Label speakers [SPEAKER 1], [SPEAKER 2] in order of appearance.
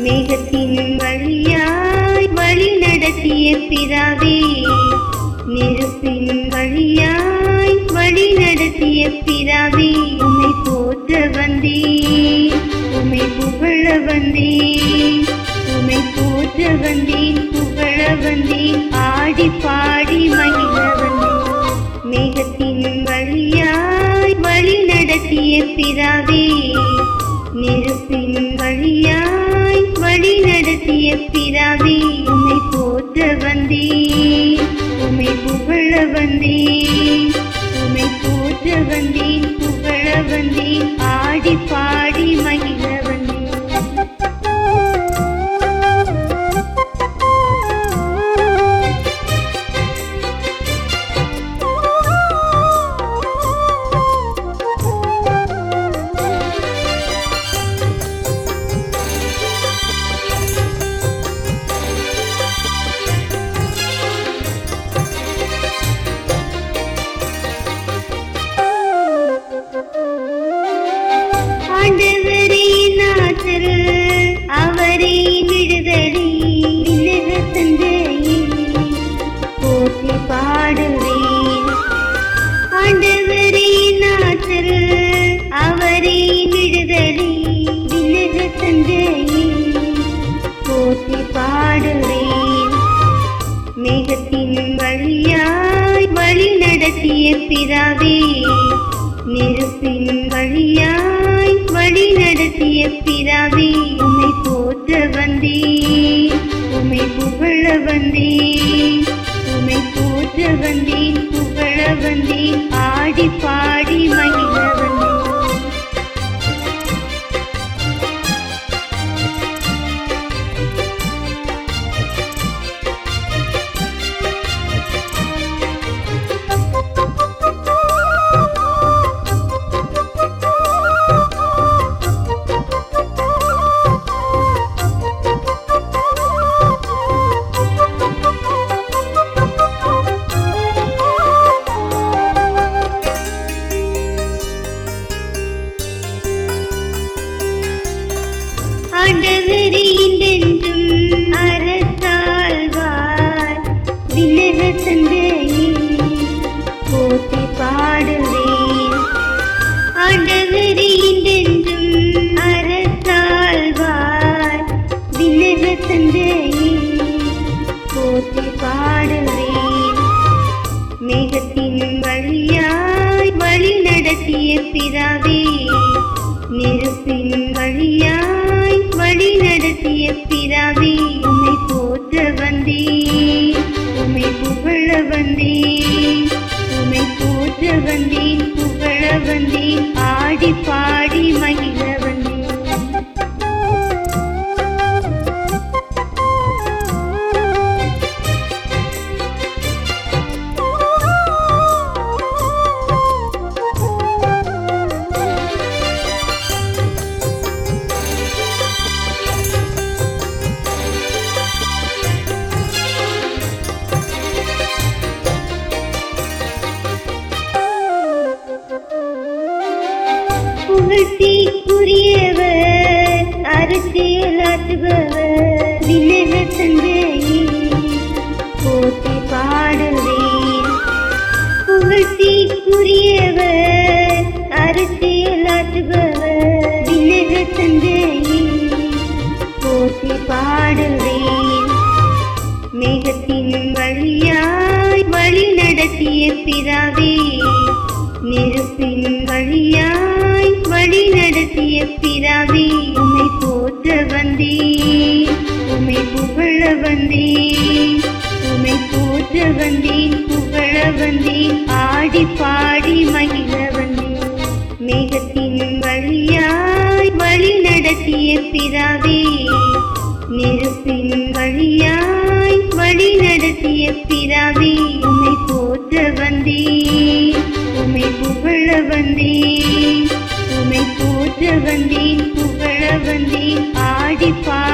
[SPEAKER 1] மேகத்தின் வழியாய் வழி நடத்திய பிதாவே நெருப்பின் வழியாய் வழி நடத்திய பிதாவே உமை போற்ற வந்தேன் உமை புகழ வந்தேன் உமை போற்ற வந்தேன் புகழ வந்தேன் ஆடி பாடி மகிழ வந்தேன் மேகத்தின் வழியாய் வழி நடத்திய பிதாவே நெருப்பின் வழியாய் வழி நடத்திய பிதாவே உமை போற்ற வந்தேன் உமை புகழ வந்தேன் உமை போற்ற வந்தேன் புகழ வந்தேன் ஆடி பாடி மகிழ வந்தேன் ஆண்டவரே நாதர் அவரே விடுதலை விலக தந்தையே போற்றி பாடுவேன் ஆண்டவரே நாதர் அவரே விடுதலை விலக தந்தையே போற்றி பாடுவேன் மேகத்தின் வழியாய் வழி நடத்திய பிதாவே நெருப்பின் வழியாய் வழி நடத்திய பிதாவே உமை போற்ற வந்தேன் உமை புகழ வந்தேன் உமை போற்ற வந்தேன் புகழ வந்தேன் ஆடி பாடி மகிழ வந்தேன் ஆண்டவரே என்றென்றும் அரசாழ்வார் விலக தந்தையே போற்றி பாடுவேன் ஆண்டவரே என்றென்றும் அரசாழ்வார் விலக தந்தையே போற்றி பாடுவேன் மேகத்தின் வழியாய் வழி நடத்திய பிதாவே நெருப்பின் வழியாய் வழி நடத்திய பிதாவே உமை போற்ற வந்தேன் உமை புகழ வந்தேன் உமை போற்ற வந்தேன் புகழ வந்தேன் ஆடி பாடி மகிழ வந்தேன் புகழ்ச்சிக்குரியவர் அரசியலாற்றுபவர் விலக தந்தையே போற்றி பாடுவேன் புகழ்ச்சிக்குரியவர் அரசியலாற்றுபவர் விலக தந்தையே போற்றி பாடுவேன் மேகத்தின் வழியாய் வழி நடத்திய பிதாவே நெருப்பின் வழியாய் வழி நடத்திய பிதாவே உமை போற்ற வந்தேன் உமை புகழ வந்தேன் உமை போற்ற வந்தேன் புகழ வந்தேன் ஆடி பாடி மகிழ வந்தேன் மேகத்தின் வழியாய் வழி நடத்திய பிதாவே நெருப்பின் வழியாய் வழி நடத்திய பிதாவே உமை போற்ற வந்தேன் உமை புகழ வந்தேன் உமை போற்ற வந்தேன் புகழ வந்தேன் ஆடி பாடி